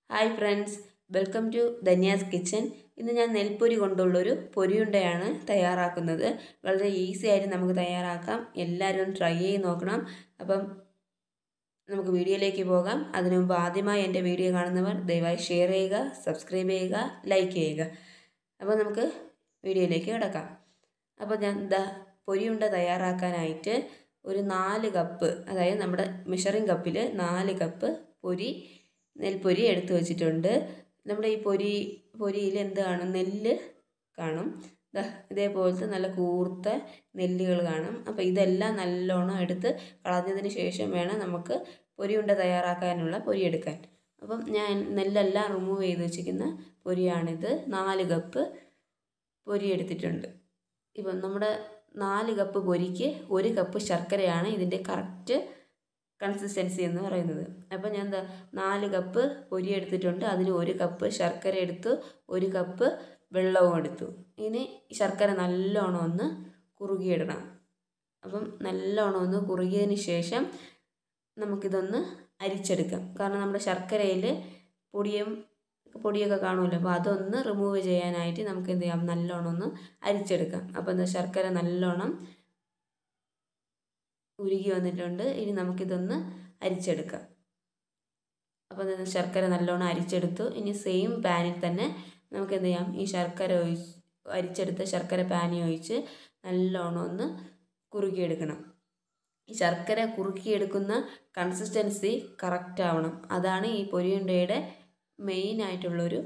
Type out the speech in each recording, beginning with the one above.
hi friends welcome to Dhanya's kitchen ഇന്ന് ഞാൻ നെൽപ്പൊരി കൊണ്ടുള്ളൊരു പൊരിയുണ്ടയാണ് തയ്യാറാക്കുന്നത് വളരെ ഈസി ആയിട്ട് നമുക്ക് തയ്യാറാക്കാം എല്ലാവരും ഒന്ന് ട്രൈ ചെയ്ത് നോക്കണം അപ്പം നമുക്ക് വീഡിയോയിലേക്ക് പോകാം അതിനു മുമ്പ് ആദ്യമായി എൻ്റെ വീഡിയോ കാണുന്നവർ ദയവായി ഷെയർ ചെയ്യുക സബ്സ്ക്രൈബ് ചെയ്യുക ലൈക്ക് ചെയ്യുക അപ്പോൾ നമുക്ക് വീഡിയോയിലേക്ക് കിടക്കാം അപ്പോൾ ഞാൻ എന്താ പൊരിയുണ്ട തയ്യാറാക്കാനായിട്ട് ഒരു നാല് കപ്പ് അതായത് നമ്മുടെ മെഷറിംഗ് കപ്പിൽ നാല് കപ്പ് പൊരി നെൽപ്പൊരി എടുത്തു വച്ചിട്ടുണ്ട് നമ്മുടെ ഈ പൊരി പൊരിയിൽ എന്ത് കാണും നെല്ല് കാണും ദാ ഇതേപോലത്തെ നല്ല കൂർത്ത നെല്ലുകൾ കാണും അപ്പോൾ ഇതെല്ലാം നല്ലോണം എടുത്ത് കളഞ്ഞതിന് ശേഷം വേണം നമുക്ക് പൊരിയുണ്ട തയ്യാറാക്കാനുള്ള പൊരി എടുക്കാൻ അപ്പം ഞാൻ നെല്ലെല്ലാം റിമൂവ് ചെയ്ത് വെച്ചിരിക്കുന്ന പൊരിയാണിത് നാല് കപ്പ് പൊരി എടുത്തിട്ടുണ്ട് ഇപ്പം നമ്മുടെ നാല് കപ്പ് പൊരിക്ക് ഒരു കപ്പ് ശർക്കരയാണ് ഇതിൻ്റെ കറക്റ്റ് കൺസിസ്റ്റൻസി എന്ന് പറയുന്നത് അപ്പോൾ ഞാൻ എന്താ നാല് കപ്പ് പൊരി എടുത്തിട്ടുണ്ട് അതിന് ഒരു കപ്പ് ശർക്കര എടുത്തു ഒരു കപ്പ് വെള്ളവും എടുത്തു ഇനി ശർക്കര നല്ലോണം ഒന്ന് കുറുകിയിടണം അപ്പം നല്ലോണം ഒന്ന് കുറുകിയതിന് ശേഷം നമുക്കിതൊന്ന് അരിച്ചെടുക്കാം കാരണം നമ്മുടെ ശർക്കരയിൽ പൊടിയും പൊടിയൊക്കെ കാണുമല്ലോ അപ്പോൾ അതൊന്ന് റിമൂവ് ചെയ്യാനായിട്ട് നമുക്ക് എന്ത് ചെയ്യാം നല്ലോണം ഒന്ന് അരിച്ചെടുക്കാം അപ്പോൾ എന്താ ശർക്കര നല്ലോണം ഉരുകി വന്നിട്ടുണ്ട് ഇനി നമുക്കിതൊന്ന് അരിച്ചെടുക്കാം അപ്പോൾ ശർക്കര നല്ലോണം അരിച്ചെടുത്തു ഇനി സെയിം പാനിൽ തന്നെ നമുക്ക് എന്ത് ചെയ്യാം ഈ ശർക്കര ഒഴിച്ച് അരിച്ചെടുത്ത ശർക്കര പാനി ഒഴിച്ച് നല്ലോണം ഒന്ന് കുറുക്കിയെടുക്കണം ഈ ശർക്കര കുറുക്കിയെടുക്കുന്ന കൺസിസ്റ്റൻസി കറക്റ്റ് ആവണം അതാണ് ഈ പൊരിയുണ്ടയുടെ മെയിൻ ആയിട്ടുള്ളൊരു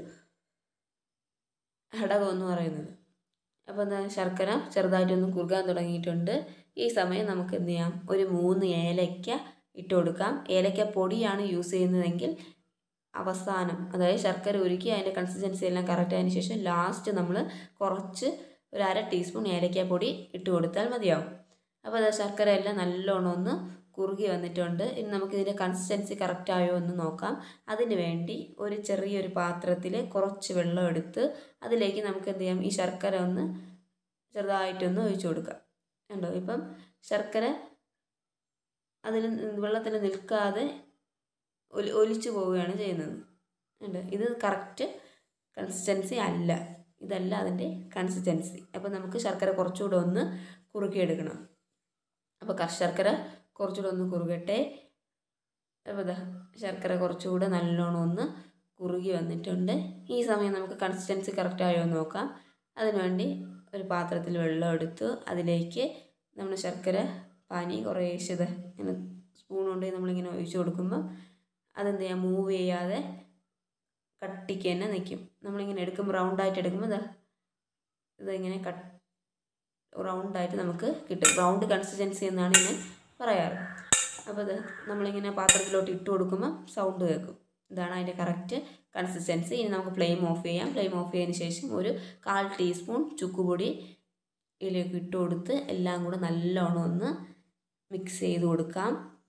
ഘടകം എന്ന് പറയുന്നത് അപ്പോൾ എന്താ ശർക്കര ചെറുതായിട്ടൊന്ന് കുറുകാൻ തുടങ്ങിയിട്ടുണ്ട് ഈ സമയം നമുക്ക് എന്ത് ചെയ്യാം ഒരു മൂന്ന് ഏലയ്ക്ക ഇട്ട് കൊടുക്കാം ഏലയ്ക്ക പൊടിയാണ് യൂസ് ചെയ്യുന്നതെങ്കിൽ അവസാനം അതായത് ശർക്കര ഉരുക്കി അതിൻ്റെ കൺസിസ്റ്റൻസി എല്ലാം കറക്റ്റ് ആയതിനു ശേഷം ലാസ്റ്റ് നമ്മൾ കുറച്ച് ഒരു അര ടീസ്പൂൺ ഏലയ്ക്ക പൊടി ഇട്ട് കൊടുത്താൽ മതിയാവും അപ്പോൾ അത് ശർക്കര എല്ലാം നല്ലോണം ഒന്ന് കുറുകി വന്നിട്ടുണ്ട് ഇനി നമുക്കിതിൻ്റെ കൺസിസ്റ്റൻസി കറക്റ്റ് ആയോ എന്ന് നോക്കാം അതിന് വേണ്ടി ഒരു ചെറിയൊരു പാത്രത്തിൽ കുറച്ച് വെള്ളം എടുത്ത് അതിലേക്ക് നമുക്ക് എന്ത് ചെയ്യാം ഈ ശർക്കര ഒന്ന് ചെറുതായിട്ടൊന്ന് ഒഴിച്ചു കൊടുക്കാം ഉണ്ടോ ഇപ്പം ശർക്കര അതിൽ വെള്ളത്തിൽ നിൽക്കാതെ ഒലി ഒലിച്ചു പോവുകയാണ് ചെയ്യുന്നത് ഉണ്ട് ഇത് കറക്റ്റ് കൺസിസ്റ്റൻസി അല്ല ഇതല്ല അതിൻ്റെ കൺസിസ്റ്റൻസി അപ്പോൾ നമുക്ക് ശർക്കര കുറച്ചുകൂടെ ഒന്ന് കുറുക്കിയെടുക്കണം അപ്പോൾ ശർക്കര കുറച്ചുകൂടെ ഒന്ന് കുറുകട്ടെ അപ്പോൾ ഇതാ ശർക്കര കുറച്ചുകൂടെ നല്ലോണം ഒന്ന് കുറുകി വന്നിട്ടുണ്ട് ഈ സമയം നമുക്ക് കൺസിസ്റ്റൻസി കറക്റ്റ് ആയോ എന്ന് നോക്കാം അതിനുവേണ്ടി ഒരു പാത്രത്തിൽ വെള്ളം എടുത്തു അതിലേക്ക് നമ്മൾ ശർക്കര പാനി കുറേശ്ശത് ഇങ്ങനെ സ്പൂൺ കൊണ്ട് നമ്മളിങ്ങനെ ഒഴിച്ചു കൊടുക്കുമ്പം അതെന്ത് ചെയ്യാം മൂവ് ചെയ്യാതെ കട്ടിക്ക് തന്നെ നിൽക്കും നമ്മളിങ്ങനെ എടുക്കുമ്പോൾ റൗണ്ടായിട്ട് എടുക്കുമ്പോൾ ഇതാ ഇതിങ്ങനെ കട്ട് റൗണ്ടായിട്ട് നമുക്ക് കിട്ടും റൗണ്ട് കൺസിസ്റ്റൻസി എന്നാണ് ഇതിനെ പറയാറ് അപ്പോൾ ഇത് നമ്മളിങ്ങനെ പാത്രത്തിലോട്ട് ഇട്ട് കൊടുക്കുമ്പോൾ സൗണ്ട് കേൾക്കും ഇതാണ് അതിൻ്റെ കറക്റ്റ് കൺസിസ്റ്റൻസി ഇനി നമുക്ക് ഫ്ലെയിം ഓഫ് ചെയ്യാം ഫ്ലെയിം ഓഫ് ചെയ്തതിന് ശേഷം ഒരു കാൽ ടീസ്പൂൺ ചുക്കുപൊടി ഇതിലേക്ക് ഇട്ട് കൊടുത്ത് എല്ലാം കൂടെ നല്ലോണം ഒന്ന് മിക്സ് ചെയ്ത് കൊടുക്കാം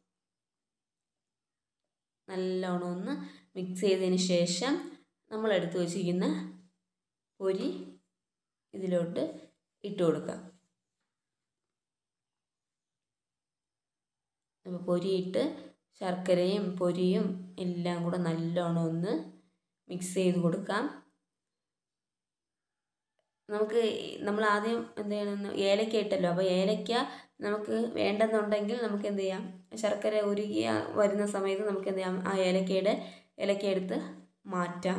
നല്ലോണം ഒന്ന് മിക്സ് ചെയ്തതിന് ശേഷം നമ്മൾ എടുത്തു വച്ചിരിക്കുന്ന പൊരി ഇതിലോട്ട് ഇട്ട് കൊടുക്കാം അപ്പോൾ പൊരിയിട്ട് ശർക്കരയും പൊരിയും എല്ലാം കൂടെ നല്ലോണം ഒന്ന് മിക്സ് ചെയ്ത് കൊടുക്കാം നമുക്ക് നമ്മൾ ആദ്യം എന്ത് ചെയ്യണമെന്ന് ഏലക്ക ഇട്ടല്ലോ അപ്പോൾ ഏലക്ക നമുക്ക് വേണ്ടെന്നുണ്ടെങ്കിൽ നമുക്ക് എന്ത് ചെയ്യാം ശർക്കര ഉരുകി വരുന്ന സമയത്ത് നമുക്ക് എന്ത് ചെയ്യാം ആ ഏലക്കയുടെ ഏലക്ക എടുത്ത് മാറ്റാം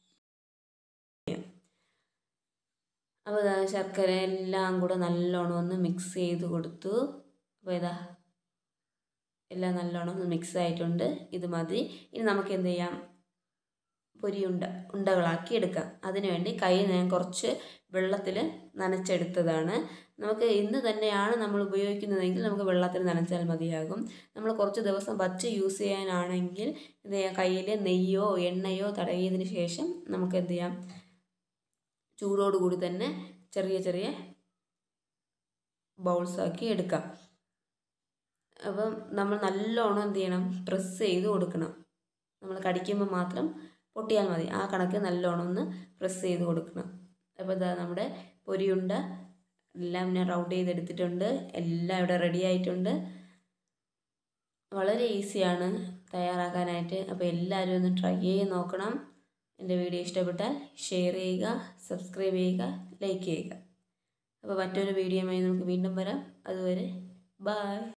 അപ്പോൾ ഇതാ ശർക്കര എല്ലാം കൂടെ നല്ലോണം ഒന്ന് മിക്സ് ചെയ്ത് കൊടുത്തു അപ്പോൾ ഇതാ എല്ലാം നല്ലോണം ഒന്ന് മിക്സ് ആയിട്ടുണ്ട് ഇത് മതി ഇനി നമുക്ക് എന്ത് ചെയ്യാം പൊരി ഉണ്ട ഉണ്ടകളാക്കി എടുക്കാം അതിനുവേണ്ടി കൈ ഞാൻ കുറച്ച് വെള്ളത്തിൽ നനച്ചെടുത്തതാണ് നമുക്ക് ഇന്ന് തന്നെയാണ് നമ്മൾ ഉപയോഗിക്കുന്നതെങ്കിൽ നമുക്ക് വെള്ളത്തിൽ നനച്ചാൽ മതിയാകും നമ്മൾ കുറച്ച് ദിവസം വച്ച് യൂസ് ചെയ്യാനാണെങ്കിൽ എന്ത് ചെയ്യാം കയ്യിൽ നെയ്യോ എണ്ണയോ തടകിയതിന് ശേഷം നമുക്ക് എന്ത് ചെയ്യാം ചൂടോടുകൂടി തന്നെ ചെറിയ ചെറിയ ബൗൾസാക്കി എടുക്കാം അപ്പം നമ്മൾ നല്ലോണം എന്ത് ചെയ്യണം പ്രസ് ചെയ്ത് കൊടുക്കണം നമ്മൾ കടിക്കുമ്പോൾ മാത്രം പൊട്ടിയാൽ മതി ആ കണക്ക് നല്ലോണം ഒന്ന് പ്രസ് ചെയ്ത് കൊടുക്കണം അപ്പോൾ ഇതാ നമ്മുടെ പൊരിയുണ്ട എല്ലാം ഞാൻ റൗണ്ട് ചെയ്തെടുത്തിട്ടുണ്ട് എല്ലാം ഇവിടെ റെഡി ആയിട്ടുണ്ട് വളരെ ഈസിയാണ് തയ്യാറാക്കാനായിട്ട് അപ്പോൾ എല്ലാവരും ഒന്ന് ട്രൈ ചെയ്ത് നോക്കണം എൻ്റെ വീഡിയോ ഇഷ്ടപ്പെട്ടാൽ ഷെയർ ചെയ്യുക സബ്സ്ക്രൈബ് ചെയ്യുക ലൈക്ക് ചെയ്യുക അപ്പോൾ മറ്റൊരു വീഡിയോയുമായി നമുക്ക് വീണ്ടും വരാം അതുവരെ ബായ്